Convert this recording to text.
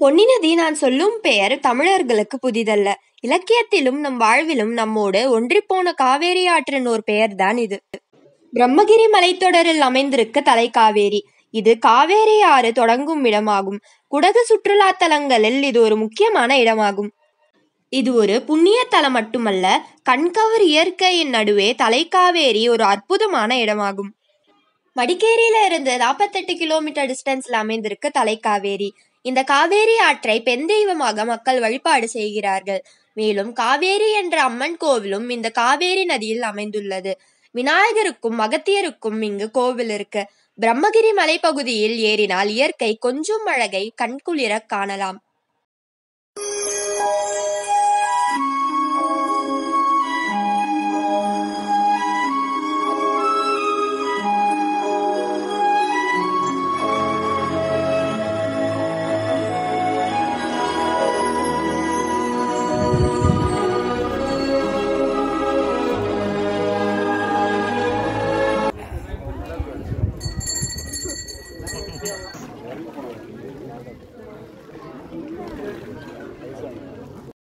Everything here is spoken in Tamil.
பொன்னி நதி நான் சொல்லும் பெயர் தமிழர்களுக்கு புதிதல்ல இலக்கியத்திலும் நம் வாழ்விலும் நம்மோடு ஒன்றிப்போன காவேரி ஆற்றின் ஒரு பெயர்தான் இது பிரம்மகிரி மலைத்தொடரில் அமைந்திருக்க தலைக்காவேரி இது காவேரி ஆறு தொடங்கும் இடமாகும் குடகு சுற்றுலா தலங்களில் இது ஒரு முக்கியமான இடமாகும் இது ஒரு புண்ணிய தலம் மட்டுமல்ல கண்கவர் இயற்கையின் நடுவே தலைக்காவேரி ஒரு அற்புதமான இடமாகும் மடிக்கேரியில இருந்து நாற்பத்தெட்டு கிலோமீட்டர் டிஸ்டன்ஸ்ல அமைந்திருக்கு தலைக்காவேரி இந்த காவேரி ஆற்றை பெண் தெய்வமாக மக்கள் வழிபாடு செய்கிறார்கள் மேலும் காவேரி என்ற அம்மன் கோவிலும் இந்த காவேரி நதியில் அமைந்துள்ளது விநாயகருக்கும் அகத்தியருக்கும் இங்கு கோவில் இருக்கு பிரம்மகிரி மலைப்பகுதியில் ஏறினால் இயற்கை கொஞ்சம் அழகை கண்குளிர காணலாம்